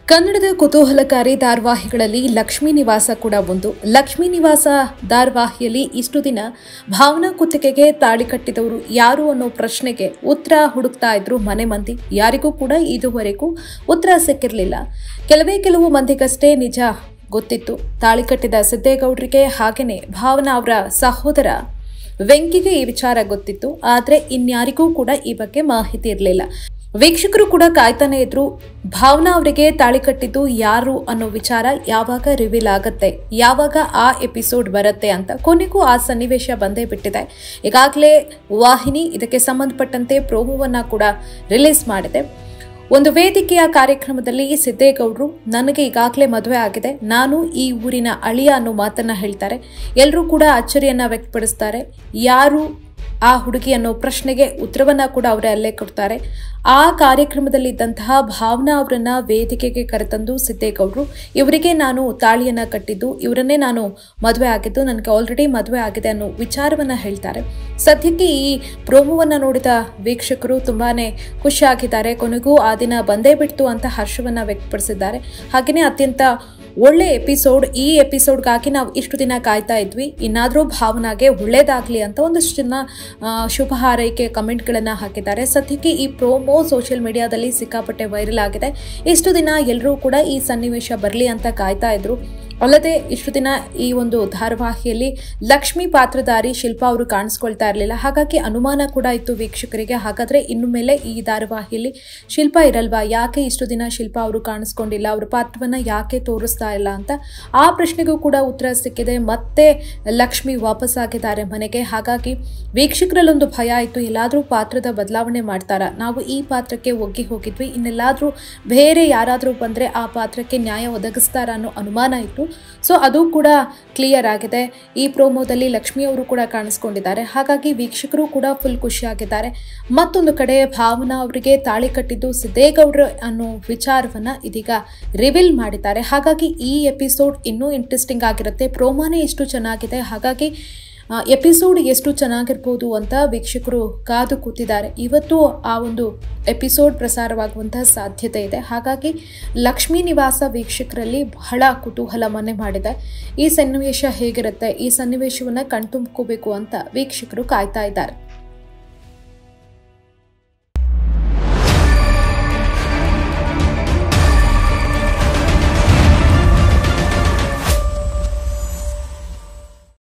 ಕನ್ನಡದ ಕುತೂಹಲಕಾರಿ ಧಾರಾವಾಹಿಗಳಲ್ಲಿ ಲಕ್ಷ್ಮೀ ನಿವಾಸ ಕೂಡ ಒಂದು ಲಕ್ಷ್ಮೀ ನಿವಾಸ ಧಾರಾವಾಹಿಯಲ್ಲಿ ಇಷ್ಟು ದಿನ ಭಾವನಾ ಕುತ್ತಿಗೆಗೆ ತಾಳಿ ಕಟ್ಟಿದವರು ಯಾರು ಅನ್ನೋ ಪ್ರಶ್ನೆಗೆ ಉತ್ತರ ಹುಡುಕ್ತಾ ಇದ್ರು ಮನೆ ಮಂದಿ ಯಾರಿಗೂ ಕೂಡ ಇದುವರೆಗೂ ಉತ್ತರ ಸಿಕ್ಕಿರಲಿಲ್ಲ ಕೆಲವೇ ಕೆಲವು ಮಂದಿಗಷ್ಟೇ ನಿಜ ಗೊತ್ತಿತ್ತು ತಾಳಿ ಕಟ್ಟಿದ ಸಿದ್ದೇಗೌಡರಿಗೆ ಹಾಗೆಯೇ ಭಾವನಾ ಅವರ ಸಹೋದರ ವೆಂಕಿಗೆ ಈ ವಿಚಾರ ಗೊತ್ತಿತ್ತು ಆದರೆ ಇನ್ಯಾರಿಗೂ ಕೂಡ ಈ ಬಗ್ಗೆ ಮಾಹಿತಿ ಇರಲಿಲ್ಲ ವೀಕ್ಷಕರು ಕೂಡ ಕಾಯ್ತಾನೆ ಇದ್ರು ಭಾವನಾ ಅವರಿಗೆ ತಾಳಿ ಕಟ್ಟಿದ್ದು ಯಾರು ಅನ್ನೋ ವಿಚಾರ ಯಾವಾಗ ರಿವೀಲ್ ಆಗತ್ತೆ ಯಾವಾಗ ಆ ಎಪಿಸೋಡ್ ಬರುತ್ತೆ ಅಂತ ಕೊನೆಗೂ ಆ ಸನ್ನಿವೇಶ ಬಂದೇ ಬಿಟ್ಟಿದೆ ಈಗಾಗಲೇ ವಾಹಿನಿ ಇದಕ್ಕೆ ಸಂಬಂಧಪಟ್ಟಂತೆ ಪ್ರೋಮೋವನ್ನ ಕೂಡ ರಿಲೀಸ್ ಮಾಡಿದೆ ಒಂದು ವೇದಿಕೆಯ ಕಾರ್ಯಕ್ರಮದಲ್ಲಿ ಸಿದ್ದೇಗೌಡರು ನನಗೆ ಈಗಾಗಲೇ ಮದುವೆ ಆಗಿದೆ ನಾನು ಈ ಊರಿನ ಅಳಿಯ ಅನ್ನೋ ಮಾತನ್ನ ಹೇಳ್ತಾರೆ ಎಲ್ಲರೂ ಕೂಡ ಅಚ್ಚರಿಯನ್ನ ವ್ಯಕ್ತಪಡಿಸ್ತಾರೆ ಯಾರು ಆ ಹುಡುಗಿ ಅನ್ನೋ ಪ್ರಶ್ನೆಗೆ ಉತ್ತರವನ್ನ ಕೂಡ ಅವರೇ ಅಲ್ಲೇ ಕೊಡ್ತಾರೆ ಆ ಕಾರ್ಯಕ್ರಮದಲ್ಲಿದ್ದಂತಹ ಭಾವನಾ ಅವರನ್ನ ವೇದಿಕೆಗೆ ಕರೆತಂದು ಸಿದ್ದೇಗೌಡರು ಇವರಿಗೆ ನಾನು ತಾಳಿಯನ್ನ ಕಟ್ಟಿದ್ದು ಇವರನ್ನೇ ನಾನು ಮದುವೆ ಆಗಿದ್ದು ನನಗೆ ಆಲ್ರೆಡಿ ಮದುವೆ ಆಗಿದೆ ಅನ್ನೋ ವಿಚಾರವನ್ನ ಹೇಳ್ತಾರೆ ಸದ್ಯಕ್ಕೆ ಈ ಪ್ರೋಮೋವನ್ನ ನೋಡಿದ ವೀಕ್ಷಕರು ತುಂಬಾನೇ ಖುಷಿಯಾಗಿದ್ದಾರೆ ಕೊನೆಗೂ ಆ ದಿನ ಬಂದೇ ಬಿಡ್ತು ಅಂತ ಹರ್ಷವನ್ನ ವ್ಯಕ್ತಪಡಿಸಿದ್ದಾರೆ ಹಾಗೆಯೇ ಅತ್ಯಂತ ಒಳ್ಳೆ ಎಪಿಸೋಡ್ ಈ ಎಪಿಸೋಡ್ಗಾಗಿ ನಾವು ಇಷ್ಟು ದಿನ ಕಾಯ್ತಾ ಇದ್ವಿ ಇನ್ನಾದರೂ ಭಾವನಾಗೆ ಒಳ್ಳೇದಾಗಲಿ ಅಂತ ಒಂದಷ್ಟು ಜನ ಆ, ಶುಭ ಹಾರೈಕೆ ಕಮೆಂಟ್ಗಳನ್ನು ಹಾಕಿದ್ದಾರೆ ಸದ್ಯಕ್ಕೆ ಈ ಪ್ರೋಮೋ ಸೋಷಿಯಲ್ ಮೀಡಿಯಾದಲ್ಲಿ ಸಿಕ್ಕಾಪಟ್ಟೆ ವೈರಲ್ ಆಗಿದೆ ಇಷ್ಟು ದಿನ ಎಲ್ಲರೂ ಕೂಡ ಈ ಸನ್ನಿವೇಶ ಬರಲಿ ಅಂತ ಕಾಯ್ತಾ ಇದ್ರು ಅಲ್ಲದೆ ಇಷ್ಟು ದಿನ ಈ ಒಂದು ಧಾರಾವಾಹಿಯಲ್ಲಿ ಲಕ್ಷ್ಮಿ ಪಾತ್ರಧಾರಿ ಶಿಲ್ಪಾ ಅವರು ಕಾಣಿಸ್ಕೊಳ್ತಾ ಇರಲಿಲ್ಲ ಹಾಗಾಗಿ ಅನುಮಾನ ಕೂಡ ಇತ್ತು ವೀಕ್ಷಕರಿಗೆ ಹಾಗಾದ್ರೆ ಇನ್ನು ಮೇಲೆ ಈ ಧಾರಾವಾಹಿಯಲ್ಲಿ ಶಿಲ್ಪಾ ಇರಲ್ವಾ ಯಾಕೆ ಇಷ್ಟು ದಿನ ಶಿಲ್ಪಾ ಅವರು ಕಾಣಿಸ್ಕೊಂಡಿಲ್ಲ ಅವ್ರ ಪಾತ್ರವನ್ನ ಯಾಕೆ ತೋರಿಸ್ತಾ ಇಲ್ಲ ಅಂತ ಆ ಪ್ರಶ್ನೆಗೂ ಕೂಡ ಉತ್ತರ ಸಿಕ್ಕಿದೆ ಮತ್ತೆ ಲಕ್ಷ್ಮಿ ವಾಪಸ್ ಆಗಿದ್ದಾರೆ ಮನೆಗೆ ಹಾಗಾಗಿ ವೀಕ್ಷಕರಲ್ಲೊಂದು ಭಯ ಆಯಿತು ಎಲ್ಲಾದರೂ ಪಾತ್ರದ ಬದಲಾವಣೆ ಮಾಡ್ತಾರಾ ನಾವು ಈ ಪಾತ್ರಕ್ಕೆ ಒಗ್ಗಿ ಹೋಗಿದ್ವಿ ಇನ್ನೆಲ್ಲಾದರೂ ಬೇರೆ ಯಾರಾದರೂ ಬಂದರೆ ಆ ಪಾತ್ರಕ್ಕೆ ನ್ಯಾಯ ಒದಗಿಸ್ತಾರ ಅನ್ನೋ ಅನುಮಾನ ಇತ್ತು ಸೊ ಅದು ಕೂಡ ಕ್ಲಿಯರ್ ಆಗಿದೆ ಈ ಪ್ರೋಮೋದಲ್ಲಿ ಲಕ್ಷ್ಮಿ ಅವರು ಕೂಡ ಕಾಣಿಸ್ಕೊಂಡಿದ್ದಾರೆ ಹಾಗಾಗಿ ವೀಕ್ಷಕರು ಕೂಡ ಫುಲ್ ಖುಷಿಯಾಗಿದ್ದಾರೆ ಮತ್ತೊಂದು ಕಡೆ ಭಾವನಾ ಅವರಿಗೆ ತಾಳಿ ಕಟ್ಟಿದ್ದು ಸಿದ್ದೇಗೌಡರು ಅನ್ನೋ ವಿಚಾರವನ್ನ ಇದೀಗ ರಿವೀಲ್ ಮಾಡಿದ್ದಾರೆ ಹಾಗಾಗಿ ಈ ಎಪಿಸೋಡ್ ಇನ್ನೂ ಇಂಟ್ರೆಸ್ಟಿಂಗ್ ಆಗಿರುತ್ತೆ ಪ್ರೋಮೋನೇ ಎಷ್ಟು ಚೆನ್ನಾಗಿದೆ ಹಾಗಾಗಿ ಎಪಿಸೋಡ್ ಎಷ್ಟು ಚೆನ್ನಾಗಿರ್ಬೋದು ಅಂತ ವೀಕ್ಷಕರು ಕಾದು ಕೂತಿದ್ದಾರೆ ಇವತ್ತು ಆ ಒಂದು ಎಪಿಸೋಡ್ ಪ್ರಸಾರವಾಗುವಂತಹ ಸಾಧ್ಯತೆ ಇದೆ ಹಾಗಾಗಿ ಲಕ್ಷ್ಮೀ ನಿವಾಸ ವೀಕ್ಷಕರಲ್ಲಿ ಬಹಳ ಕುತೂಹಲ ಮನೆ ಮಾಡಿದೆ ಈ ಸನ್ನಿವೇಶ ಹೇಗಿರುತ್ತೆ ಈ ಸನ್ನಿವೇಶವನ್ನು ಕಣ್ತುಂಬ್ಕೋಬೇಕು ಅಂತ ವೀಕ್ಷಕರು ಕಾಯ್ತಾ ಇದ್ದಾರೆ